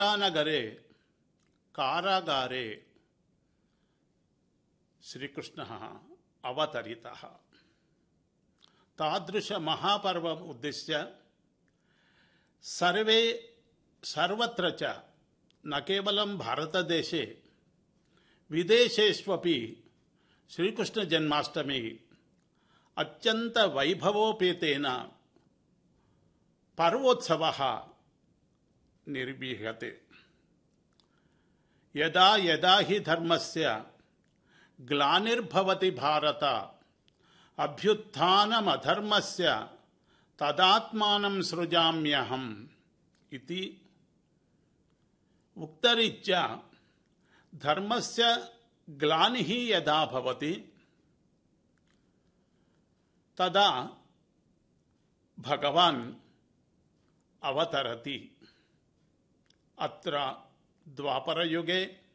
నగరే కారాగారే Srikrishna అవతరిత తాదృశ మహాపర్వం ఉద్దిశ్య survey సర్వత్ర చ న కేవలం భారతదేశే విదేశేష్వపి శ్రీకృష్ణ జన్మాష్టమి అత్యంత వైభవోపేతేన పర్వోత్సవ నిర్వీహతే యదా యదా హి ధర్మస్య గ్లానిర్భవతి భారత అభ్యుత్నమధర్మస్య తదాత్మానం సృజామ్యహం ఇది ఉక్తరీత్యా ధర్మస్య గ్లాని యదా భవతి తదా భగవాన్ అవతరతి అత్ర ద్వాపరయుగే